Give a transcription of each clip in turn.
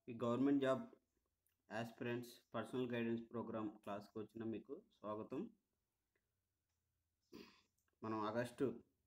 ఈ government job aspirants personal guidance program క్లాస్కి వచ్చిన మీకు స్వాగతం మనం ఆగస్టు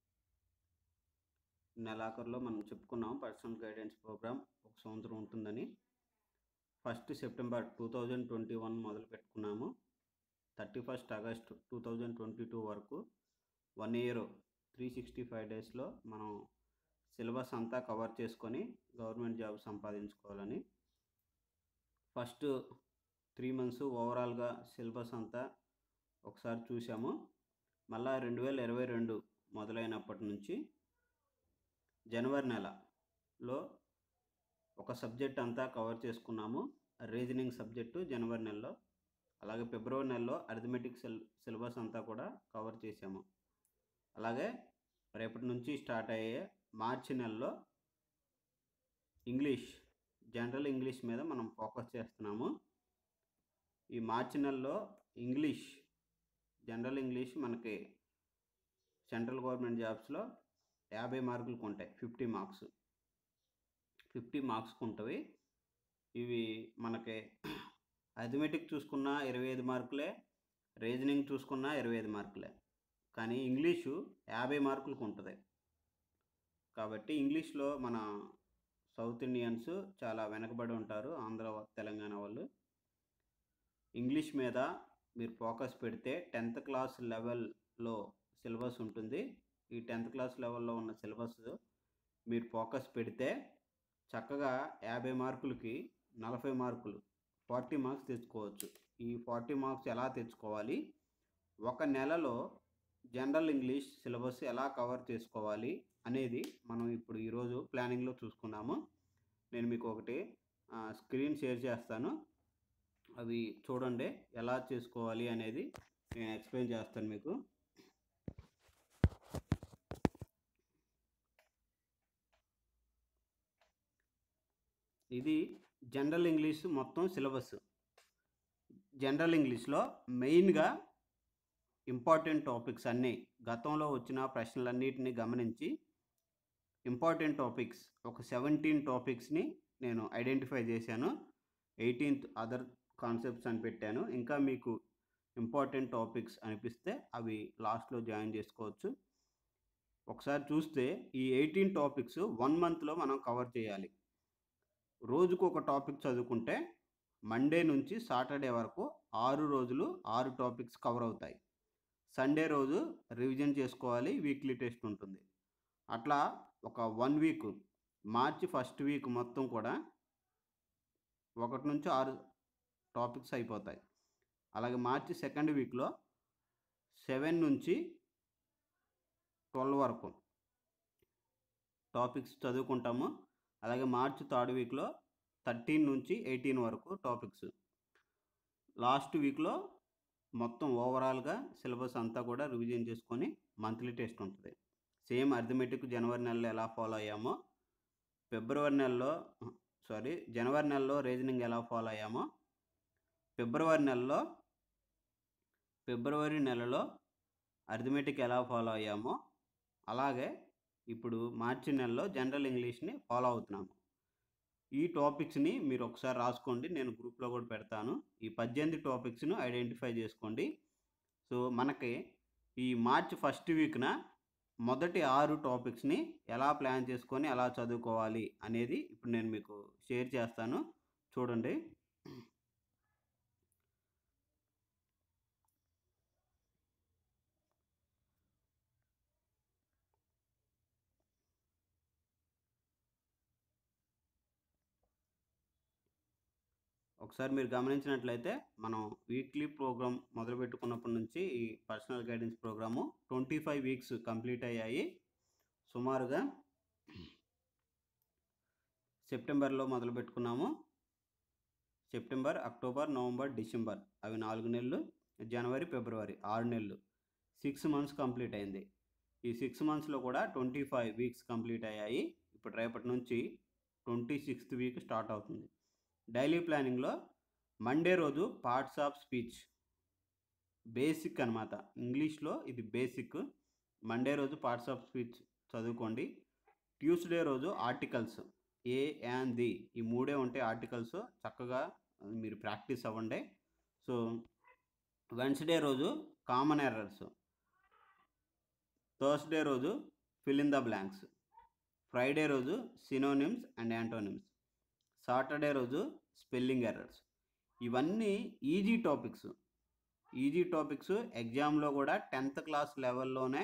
నెలాఖరులో మనం చెప్పుకున్నాం పర్సనల్ గైడెన్స్ ప్రోగ్రామ్ ఒక సంవత్సరం ఉంటుందని first September two thousand twenty one మొదలు పెట్టుకున్నాము thirty first August two thousand twenty two వరకు one year three sixty five డేస్లో మనం సిలబస్ అంతా కవర్ చేసుకొని గవర్నమెంట్ జాబ్ సంపాదించుకోవాలని ఫస్ట్ త్రీ మంత్స్ ఓవరాల్గా సిలబస్ అంతా ఒకసారి చూసాము మళ్ళా రెండు వేల ఇరవై రెండు మొదలైనప్పటి నుంచి జనవరి నెలలో ఒక సబ్జెక్ట్ అంతా కవర్ చేసుకున్నాము రీజనింగ్ సబ్జెక్టు జనవరి నెలలో అలాగే ఫిబ్రవరి నెలలో అర్థమెటిక్ సిల్ సిలబస్ అంతా కూడా కవర్ చేసాము అలాగే రేపటి నుంచి స్టార్ట్ అయ్యే మార్చి నెలలో ఇంగ్లీష్ జనరల్ ఇంగ్లీష్ మీద మనం ఫోకస్ చేస్తున్నాము ఈ మార్చి నెలలో ఇంగ్లీష్ జనరల్ ఇంగ్లీష్ మనకి సెంట్రల్ గవర్నమెంట్ జాబ్స్లో యాభై మార్కులకు ఉంటాయి ఫిఫ్టీ మార్క్స్ ఫిఫ్టీ మార్క్స్కి ఉంటుంది ఇవి మనకి అథమెటిక్ చూసుకున్నా ఇరవై ఐదు మార్కులే రీజనింగ్ చూసుకున్నా ఇరవై ఐదు మార్కులే కానీ ఇంగ్లీషు యాభై మార్కులకు ఉంటుంది కాబట్టి ఇంగ్లీష్లో మన సౌత్ ఇండియన్స్ చాలా వెనకబడి ఉంటారు ఆంధ్ర తెలంగాణ వాళ్ళు ఇంగ్లీష్ మీద మీరు ఫోకస్ పెడితే టెన్త్ క్లాస్ లెవెల్లో సిలబస్ ఉంటుంది ఈ టెన్త్ క్లాస్ లెవెల్లో ఉన్న సిలబస్ మీరు ఫోకస్ పెడితే చక్కగా యాభై మార్కులకి నలభై మార్కులు ఫార్టీ మార్క్స్ తెచ్చుకోవచ్చు ఈ ఫార్టీ మార్క్స్ ఎలా తెచ్చుకోవాలి ఒక నెలలో జనరల్ ఇంగ్లీష్ సిలబస్ ఎలా కవర్ చేసుకోవాలి అనేది మనం ఇప్పుడు ఈరోజు ప్లానింగ్లో చూసుకున్నాము నేను మీకు ఒకటి స్క్రీన్ షేర్ చేస్తాను అవి చూడండి ఎలా చేసుకోవాలి అనేది నేను ఎక్స్ప్లెయిన్ చేస్తాను మీకు ఇది జనరల్ ఇంగ్లీష్ మొత్తం సిలబస్ జనరల్ ఇంగ్లీష్లో మెయిన్గా ఇంపార్టెంట్ టాపిక్స్ అన్నీ గతంలో వచ్చిన ప్రశ్నలన్నిటిని గమనించి ఇంపార్టెంట్ టాపిక్స్ ఒక సెవెంటీన్ టాపిక్స్ని నేను ఐడెంటిఫై చేశాను ఎయిటీన్త్ అదర్ కాన్సెప్ట్స్ అని పెట్టాను ఇంకా మీకు ఇంపార్టెంట్ టాపిక్స్ అనిపిస్తే అవి లాస్ట్లో జాయిన్ చేసుకోవచ్చు ఒకసారి చూస్తే ఈ ఎయిటీన్ టాపిక్స్ వన్ మంత్లో మనం కవర్ చేయాలి రోజుకు ఒక టాపిక్ చదువుకుంటే మండే నుంచి సాటర్డే వరకు ఆరు రోజులు ఆరు టాపిక్స్ కవర్ అవుతాయి సండే రోజు రివిజన్ చేసుకోవాలి వీక్లీ టెస్ట్ ఉంటుంది అట్లా ఒక వన్ వీక్ మార్చి ఫస్ట్ వీక్ మొత్తం కూడా ఒకటి నుంచి ఆరు టాపిక్స్ అయిపోతాయి అలాగే మార్చి సెకండ్ వీక్లో సెవెన్ నుంచి ట్వెల్వ్ వరకు టాపిక్స్ చదువుకుంటాము అలాగే మార్చి థర్డ్ వీక్లో థర్టీన్ నుంచి ఎయిటీన్ వరకు టాపిక్స్ లాస్ట్ వీక్లో మొత్తం ఓవరాల్గా సిలబస్ అంతా కూడా రివిజన్ చేసుకొని మంత్లీ టెస్ట్ ఉంటుంది సేమ్ అర్థమెటిక్ జనవరి నెలలో ఎలా ఫాలో అయ్యామో ఫిబ్రవరి నెలలో సారీ జనవరి నెలలో రీజనింగ్ ఎలా ఫాలో అయ్యామో ఫిబ్రవరి నెలలో ఫిబ్రవరి నెలలో అర్థమెటిక్ ఎలా ఫాలో అయ్యామో అలాగే ఇప్పుడు మార్చి నెలలో జనరల్ ఇంగ్లీష్ని ఫాలో అవుతున్నాము ఈ టాపిక్స్ని మీరు ఒకసారి రాసుకోండి నేను గ్రూప్లో కూడా పెడతాను ఈ పద్దెనిమిది టాపిక్స్ను ఐడెంటిఫై చేసుకోండి సో మనకి ఈ మార్చ్ ఫస్ట్ వీక్న మొదటి ఆరు టాపిక్స్ని ఎలా ప్లాన్ చేసుకొని ఎలా చదువుకోవాలి అనేది ఇప్పుడు నేను మీకు షేర్ చేస్తాను చూడండి ఒకసారి మీరు గమనించినట్లయితే మనం వీక్లీ ప్రోగ్రామ్ మొదలు పెట్టుకున్నప్పటి నుంచి ఈ personal guidance program twenty five weeks complete అయ్యాయి సుమారుగా సెప్టెంబర్లో మొదలు పెట్టుకున్నాము సెప్టెంబర్ అక్టోబర్ నవంబర్ డిసెంబర్ అవి నాలుగు నెలలు జనవరి ఫిబ్రవరి ఆరు నెలలు సిక్స్ మంత్స్ కంప్లీట్ అయింది ఈ సిక్స్ మంత్స్లో కూడా ట్వంటీ ఫైవ్ వీక్స్ కంప్లీట్ అయ్యాయి ఇప్పుడు రేపటి నుంచి ట్వంటీ సిక్స్త్ వీక్ స్టార్ట్ అవుతుంది డైలీ ప్లానింగ్లో మండే రోజు పార్ట్స్ ఆఫ్ స్పీచ్ బేసిక్ అనమాట ఇంగ్లీష్లో ఇది బేసిక్ మండే రోజు పార్ట్స్ ఆఫ్ స్పీచ్ చదువుకోండి ట్యూస్డే రోజు ఆర్టికల్స్ ఏ అండ్ ది ఈ మూడే ఉంటాయి ఆర్టికల్స్ చక్కగా మీరు ప్రాక్టీస్ అవ్వండి సో వెన్స్డే రోజు కామన్ ఎర్రర్స్ థర్స్డే రోజు fill in the blanks Friday రోజు సినోనిమ్స్ అండ్ యాంటోనిమ్స్ సాటర్డే రోజు స్పెల్లింగ్ ఎర్రర్స్ ఇవన్నీ ఈజీ టాపిక్స్ ఈజీ టాపిక్స్ ఎగ్జామ్లో కూడా టెన్త్ క్లాస్ లెవెల్లోనే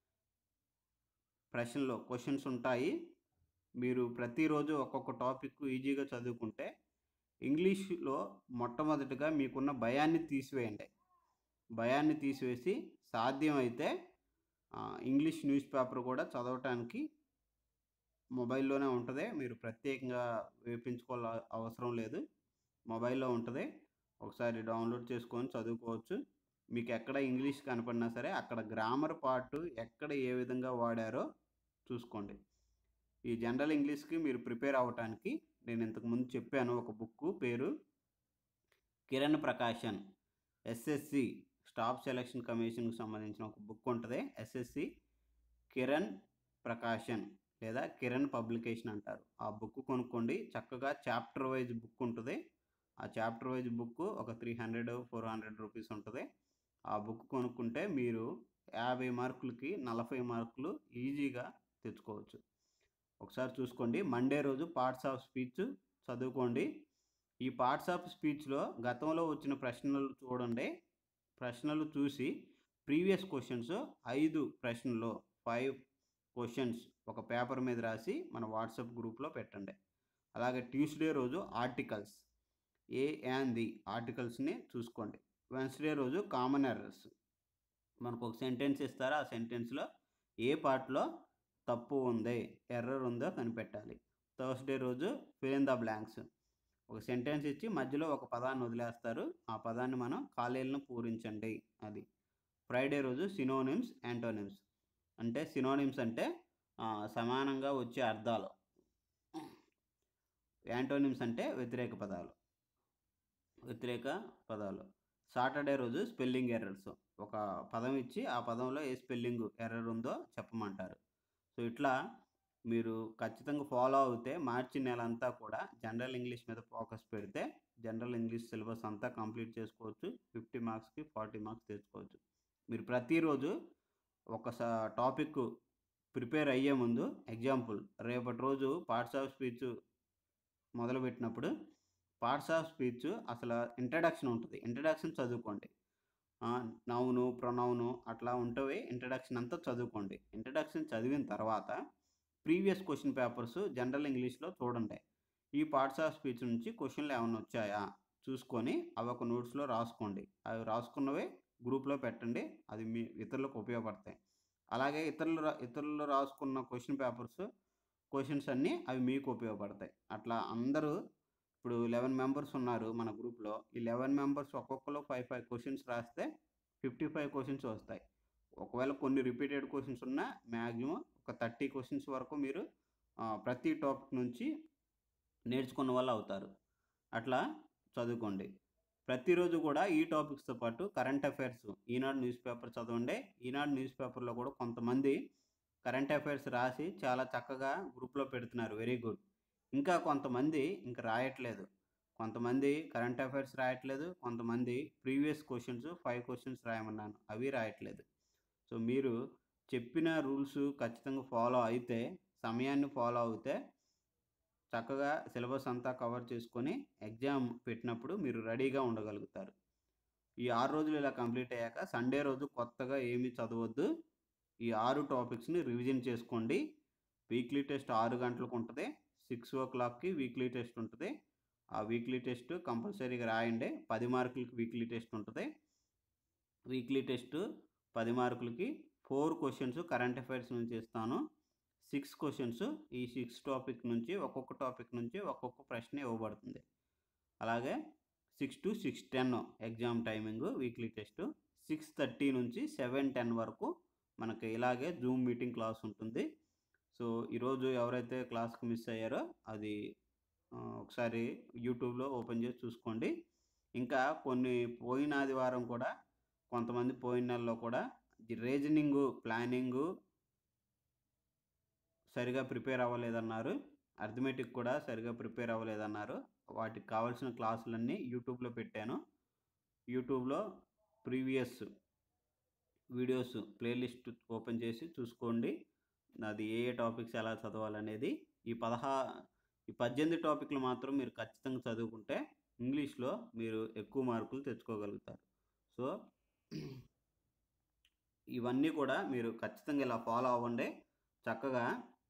ప్రశ్నలు క్వశ్చన్స్ ఉంటాయి మీరు ప్రతిరోజు ఒక్కొక్క టాపిక్ ఈజీగా చదువుకుంటే ఇంగ్లీష్లో మొట్టమొదటిగా మీకున్న భయాన్ని తీసివేయండి భయాన్ని తీసివేసి సాధ్యమైతే ఇంగ్లీష్ న్యూస్ పేపర్ కూడా చదవటానికి మొబైల్లోనే ఉంటుంది మీరు ప్రత్యేకంగా వేపించుకోవాల అవసరం లేదు మొబైల్లో ఉంటుంది ఒకసారి డౌన్లోడ్ చేసుకొని చదువుకోవచ్చు మీకు ఎక్కడ ఇంగ్లీష్ కనపడినా సరే అక్కడ గ్రామర్ పార్ట్ ఎక్కడ ఏ విధంగా వాడారో చూసుకోండి ఈ జనరల్ ఇంగ్లీష్కి మీరు ప్రిపేర్ అవ్వటానికి నేను ఇంతకుముందు చెప్పాను ఒక బుక్ పేరు Kiran Prakashan SSC staff selection కమిషన్కి సంబంధించిన ఒక బుక్ ఉంటుంది ఎస్ఎస్సి కిరణ్ ప్రకాశన్ లేదా కిరణ్ పబ్లికేషన్ అంటారు ఆ బుక్ కొనుక్కోండి చక్కగా చాప్టర్ వైజ్ బుక్ ఉంటుంది ఆ చాప్టర్ వైజ్ బుక్ ఒక three hundred four hundred rupees ఉంటుంది ఆ బుక్ కొనుక్కుంటే మీరు యాభై మార్కులకి నలభై మార్కులు ఈజీగా తెచ్చుకోవచ్చు ఒకసారి చూసుకోండి మండే రోజు పార్ట్స్ ఆఫ్ స్పీచ్ చదువుకోండి ఈ పార్ట్స్ ఆఫ్ స్పీచ్లో గతంలో వచ్చిన ప్రశ్నలు చూడండి ప్రశ్నలు చూసి ప్రీవియస్ క్వశ్చన్స్ ఐదు ప్రశ్నలు ఫైవ్ క్వశ్చన్స్ ఒక పేపర్ మీద రాసి మన వాట్సాప్ గ్రూప్లో పెట్టండి అలాగే ట్యూస్డే రోజు ఆర్టికల్స్ ఏ అండ్ ది ఆర్టికల్స్ని చూసుకోండి వెన్స్డే రోజు కామన్ ఎర్రర్స్ మనకు ఒక సెంటెన్స్ ఇస్తారా ఆ సెంటెన్స్లో ఏ పార్ట్లో తప్పు ఉంది ఎర్రర్ ఉందో కనిపెట్టాలి థర్స్డే రోజు ఫిల్ ఇన్ ద బ్లాంక్స్ ఒక సెంటెన్స్ ఇచ్చి మధ్యలో ఒక పదాన్ని వదిలేస్తారు ఆ పదాన్ని మనం ఖాళీలను పూరించండి అది ఫ్రైడే రోజు సినోనిమ్స్ యాంటోనిమ్స్ అంటే సినోనిమ్స్ అంటే సమానంగా వచ్చే అర్థాలు యాంటోనిమ్స్ అంటే వ్యతిరేక పదాలు వ్యతిరేక పదాలు సాటర్డే రోజు స్పెల్లింగ్ ఎర్రర్స్ ఒక పదం ఇచ్చి ఆ పదంలో ఏ స్పెల్లింగ్ ఎర్రర్ ఉందో చెప్పమంటారు సో ఇట్లా మీరు ఖచ్చితంగా ఫాలో అవుతే మార్చి నెల అంతా కూడా జనరల్ ఇంగ్లీష్ మీద ఫోకస్ పెడితే జనరల్ ఇంగ్లీష్ సిలబస్ అంతా కంప్లీట్ చేసుకోవచ్చు ఫిఫ్టీ మార్క్స్కి ఫార్టీ మార్క్స్ తెచ్చుకోవచ్చు మీరు ప్రతిరోజు ఒక టాపిక్ ప్రిపేర్ అయ్యే ముందు ఎగ్జాంపుల్ రేపటి రోజు పార్ట్స్ ఆఫ్ స్పీచ్ మొదలుపెట్టినప్పుడు పార్ట్స్ ఆఫ్ స్పీచ్ అసలు ఇంట్రడక్షన్ ఉంటుంది ఇంట్రడక్షన్ చదువుకోండి నౌను ప్రొనౌను అట్లా ఉంటవి ఇంట్రడక్షన్ అంతా చదువుకోండి ఇంట్రడక్షన్ చదివిన తర్వాత ప్రీవియస్ క్వశ్చన్ పేపర్స్ జనరల్ ఇంగ్లీష్లో చూడండి ఈ పార్ట్స్ ఆఫ్ స్పీచ్ నుంచి క్వశ్చన్లు ఏమైనా వచ్చాయా చూసుకొని అవి ఒక నోట్స్లో రాసుకోండి అవి రాసుకున్నవే గ్రూప్లో పెట్టండి అది మీ ఇతరులకు ఉపయోగపడతాయి అలాగే ఇతరులు ఇతరులు రాసుకున్న క్వశ్చన్ పేపర్స్ క్వశ్చన్స్ అన్నీ అవి మీకు ఉపయోగపడతాయి అట్లా అందరూ ఇప్పుడు లెవెన్ మెంబర్స్ ఉన్నారు మన గ్రూప్లో ఈ లెవెన్ మెంబర్స్ ఒక్కొక్కరు ఫైవ్ ఫైవ్ క్వశ్చన్స్ రాస్తే ఫిఫ్టీ ఫైవ్ క్వశ్చన్స్ వస్తాయి ఒకవేళ కొన్ని రిపీటెడ్ క్వశ్చన్స్ ఉన్నా మ్యాక్సిమం ఒక థర్టీ క్వశ్చన్స్ వరకు మీరు ప్రతి టాపిక్ నుంచి నేర్చుకున్న వాళ్ళు అవుతారు అట్లా చదువుకోండి ప్రతిరోజు కూడా ఈ టాపిక్స్తో పాటు current affairs Eenadu newspaper చదవండి ఈనాడు న్యూస్ పేపర్లో కూడా కొంతమంది కరెంట్ అఫైర్స్ రాసి చాలా చక్కగా గ్రూప్లో పెడుతున్నారు వెరీ గుడ్ ఇంకా కొంతమంది ఇంకా రాయట్లేదు కొంతమంది కరెంట్ అఫైర్స్ రాయట్లేదు కొంతమంది ప్రీవియస్ క్వశ్చన్స్ ఫైవ్ క్వశ్చన్స్ రాయమన్నాను అవి రాయట్లేదు సో మీరు చెప్పిన రూల్స్ ఖచ్చితంగా ఫాలో అయితే సమయాన్ని ఫాలో అవుతే చక్కగా సిలబస్ అంతా కవర్ చేసుకొని ఎగ్జామ్ పెట్టినప్పుడు మీరు రెడీగా ఉండగలుగుతారు ఈ ఆరు రోజులు ఇలా కంప్లీట్ అయ్యాక సండే రోజు కొత్తగా ఏమీ చదవద్దు ఈ ఆరు టాపిక్స్ని రివిజన్ చేసుకోండి వీక్లీ టెస్ట్ ఆరు గంటలకు ఉంటుంది సిక్స్ ఓ క్లాక్కి వీక్లీ టెస్ట్ ఉంటుంది ఆ వీక్లీ టెస్ట్ కంపల్సరీగా రాయండి పది మార్కులకి వీక్లీ టెస్ట్ ఉంటుంది వీక్లీ టెస్ట్ పది మార్కులకి ఫోర్ క్వశ్చన్స్ కరెంట్ అఫైర్స్ నుంచి ఇస్తాను సిక్స్ క్వశ్చన్స్ ఈ సిక్స్ టాపిక్ నుంచి ఒక్కొక్క టాపిక్ నుంచి ఒక్కొక్క ప్రశ్న ఇవ్వబడుతుంది అలాగే six to six ten exam timing weekly test six thirty నుంచి సెవెన్ టెన్ వరకు మనకి ఇలాగే జూమ్ మీటింగ్ క్లాస్ ఉంటుంది సో ఈరోజు ఎవరైతే క్లాస్కి మిస్ అయ్యారో అది ఒకసారి యూట్యూబ్లో ఓపెన్ చేసి చూసుకోండి ఇంకా కొన్ని పోయిన ఆదివారం కూడా కొంతమంది పోయిన నెలలో కూడా రీజనింగ్ ప్లానింగు సరిగా ప్రిపేర్ అవ్వలేదన్నారు అర్థమెటిక్ కూడా సరిగా ప్రిపేర్ అవ్వలేదన్నారు వాటికి కావాల్సిన క్లాసులన్నీ యూట్యూబ్లో పెట్టాను యూట్యూబ్లో ప్రీవియస్ వీడియోస్ ప్లేలిస్ట్ ఓపెన్ చేసి చూసుకోండి నాది ఏ ఏ టాపిక్స్ ఎలా చదవాలనేది ఈ పదహా ఈ పద్దెనిమిది టాపిక్లు మాత్రం మీరు ఖచ్చితంగా చదువుకుంటే ఇంగ్లీష్లో మీరు ఎక్కువ మార్కులు తెచ్చుకోగలుగుతారు సో ఇవన్నీ కూడా మీరు ఖచ్చితంగా ఇలా ఫాలో అవ్వండి చక్కగా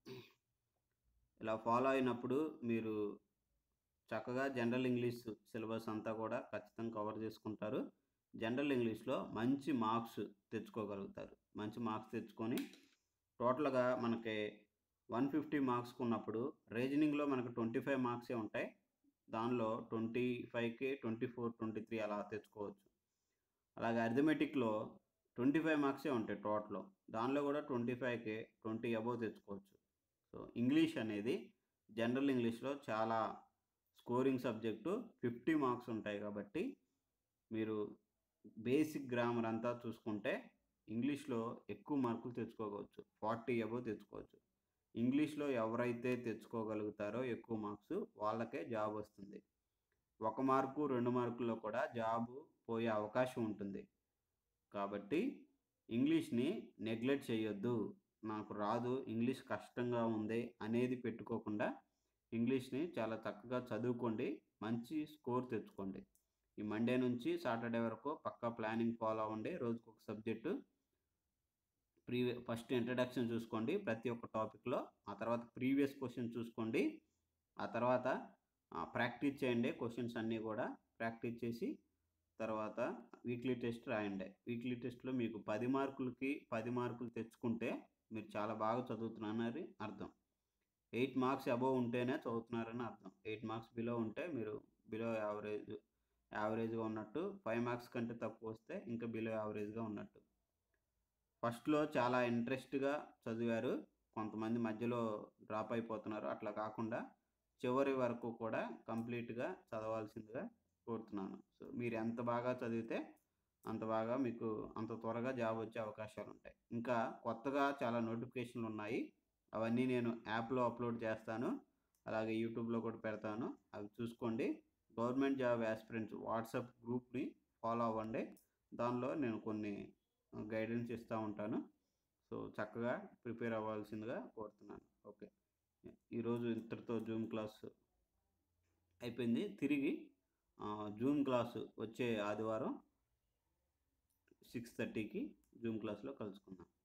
ఇలా ఫాలో అయినప్పుడు మీరు చక్కగా జనరల్ ఇంగ్లీష్ సిలబస్ అంతా కూడా ఖచ్చితంగా కవర్ చేసుకుంటారు జనరల్ ఇంగ్లీష్లో మంచి మార్క్స్ తెచ్చుకోగలుగుతారు మంచి మార్క్స్ తెచ్చుకొని టోటల్గా మనకి వన్ ఫిఫ్టీ మార్క్స్ ఉన్నప్పుడు రీజనింగ్లో మనకు ట్వంటీ ఫైవ్ మార్క్సే ఉంటాయి దానిలో ట్వంటీ ఫైవ్కి ట్వంటీ ఫోర్ ట్వంటీ త్రీ అలా తెచ్చుకోవచ్చు అలాగే అర్థమెటిక్లో ట్వంటీ ఫైవ్ మార్క్సే ఉంటాయి టోటల్ దానిలో కూడా ట్వంటీ ఫైవ్కి ట్వంటీ అబోవ్ తెచ్చుకోవచ్చు సో ఇంగ్లీష్ అనేది జనరల్ ఇంగ్లీష్లో చాలా స్కోరింగ్ సబ్జెక్టు ఫిఫ్టీ మార్క్స్ ఉంటాయి కాబట్టి మీరు బేసిక్ గ్రామర్ అంతా చూసుకుంటే ఇంగ్లీష్లో ఎక్కువ మార్కులు తెచ్చుకోవచ్చు ఫార్టీ అబోవ్ తెచ్చుకోవచ్చు ఇంగ్లీష్లో ఎవరైతే తెచ్చుకోగలుగుతారో ఎక్కువ మార్క్స్ వాళ్ళకే జాబ్ వస్తుంది ఒక మార్కు రెండు మార్కుల్లో కూడా జాబ్ పోయే అవకాశం ఉంటుంది కాబట్టి ఇంగ్లీష్ని నెగ్లెక్ట్ చేయొద్దు నాకు రాదు ఇంగ్లీష్ కష్టంగా ఉంది అనేది పెట్టుకోకుండా ఇంగ్లీష్ని చాలా చక్కగా చదువుకోండి మంచి స్కోర్ తెచ్చుకోండి ఈ మండే నుంచి సాటర్డే వరకు పక్కా ప్లానింగ్ ఫాలో అవ్వండి రోజుకు ఒక సబ్జెక్టు ప్రీవియ ఫస్ట్ ఇంట్రడక్షన్ చూసుకోండి ప్రతి ఒక్క టాపిక్లో ఆ తర్వాత ప్రీవియస్ క్వశ్చన్ చూసుకోండి ఆ తర్వాత ప్రాక్టీస్ చేయండి క్వశ్చన్స్ అన్నీ కూడా ప్రాక్టీస్ చేసి తర్వాత వీక్లీ టెస్ట్ రాయండి వీక్లీ టెస్ట్లో మీకు పది మార్కులకి పది మార్కులు తెచ్చుకుంటే మీరు చాలా బాగా చదువుతున్నారని అర్థం ఎయిట్ మార్క్స్ అబోవ్ ఉంటేనే చదువుతున్నారని అర్థం ఎయిట్ మార్క్స్ బిలో ఉంటే మీరు బిలో యావరేజ్ యావరేజ్గా ఉన్నట్టు ఫైవ్ మార్క్స్ కంటే తక్కువ వస్తే ఇంకా బిలో యావరేజ్గా ఉన్నట్టు ఫస్ట్లో చాలా ఇంట్రెస్ట్గా చదివారు కొంతమంది మధ్యలో డ్రాప్ అయిపోతున్నారు అట్లా కాకుండా చివరి వరకు కూడా కంప్లీట్గా చదవాల్సిందిగా కోరుతున్నాను సో మీరు ఎంత బాగా చదివితే అంత బాగా మీకు అంత త్వరగా జాబ్ వచ్చే అవకాశాలు ఉంటాయి ఇంకా కొత్తగా చాలా నోటిఫికేషన్లు ఉన్నాయి అవన్నీ నేను యాప్లో అప్లోడ్ చేస్తాను అలాగే యూట్యూబ్లో కూడా పెడతాను అవి చూసుకోండి గవర్నమెంట్ జాబ్ యాస్పిరెంట్స్ వాట్సాప్ గ్రూప్ని ఫాలో అవ్వండి దానిలో నేను కొన్ని గైడెన్స్ ఇస్తూ ఉంటాను సో చక్కగా ప్రిపేర్ అవ్వాల్సిందిగా కోరుతున్నాను ఓకే ఈరోజు ఇంతటితో జూమ్ క్లాస్ అయిపోయింది తిరిగి జూమ్ క్లాసు వచ్చే ఆదివారం సిక్స్ థర్టీకి జూమ్ క్లాస్లో కలుసుకుందాం